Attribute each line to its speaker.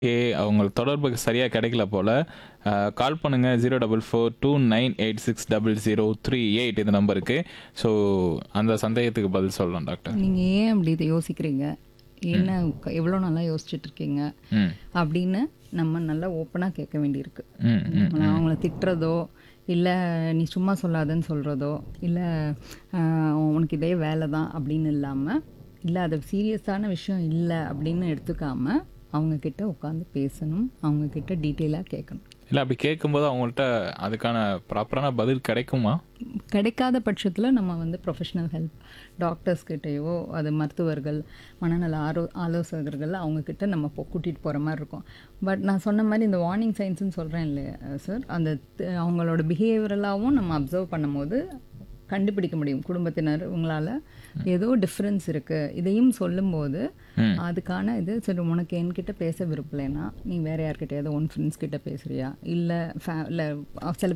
Speaker 1: ஏ அவங்களுக்கு தொடர்பு சரியா கிடைக்கல போல. அ கால் பண்ணுங்க 04429860038 இந்த நம்பருக்கு. ஸோ அந்த சந்தேகத்துக்கு பதில் சொல்லலாம் டாக்டர்.
Speaker 2: நீங்க ஏன் அப்படி இதை யோசிக்கிறீங்க? என்ன க- எவ்வளோ நாளா யோசிச்சுட்டு இருக்கீங்க?
Speaker 1: ம்.
Speaker 2: அப்படின்னு நம்ம நல்லா ஓப்பனா கேட்க வேண்டியிருக்கு.
Speaker 1: ம், ம்,
Speaker 2: நம்மள அவங்கள திட்டுறதோ, இல்ல நீ சும்மா சொல்லாதன்னு சொல்றதோ, இல்ல அ உனக்கு இதே வேலை தான் அப்படின்னு இல்லாம, இல்ல அது சீரியஸான விஷயம் இல்ல அப்படின்னு எடுத்துக்காம, அவங்க கிட்ட உட்காந்து பேசணும். அவங்க கிட்ட டீட்டெயிலா கேட்கணும்.
Speaker 1: இல்ல அப்படி கேட்கும்போது அவங்கள்ட்ட அதுக்கான ப்ராப்பரான பதில் கிடைக்குமா?
Speaker 2: கிடைக்காத பட்சத்தில் நம்ம வந்து ப்ரொஃபஷனல் ஹெல்ப் டாக்டர்ஸ் கிட்டேயோ அது மருத்துவர்கள் மனநல ஆரோ ஆலோசகர்கள் அவங்கக்கிட்ட நம்ம போ கூட்டிகிட்டு போகிற மாதிரி இருக்கும் பட் நான் சொன்ன மாதிரி இந்த வார்னிங் சைன்ஸ்னு சொல்கிறேன் இல்லையா சார் அந்த த- அவங்களோட பிஹேவியரலாகவும் நம்ம அப்சர்வ் பண்ணும்போது கண்டுபிடிக்க முடியும் குடும்பத்தினர் உங்களால் ஏதோ டிஃப்ரென்ஸ் இருக்குது இதையும் சொல்லும்போது
Speaker 1: ம்.
Speaker 2: அதுக்கான இது சரி உனக்கு என்கிட்ட பேச விருப்பலைன்னா நீ வேற யார்கிட்டயாவது உன் ஃப்ரெண்ட்ஸ் கிட்ட பேசுறியா இல்லை ஃபே இல்லை சில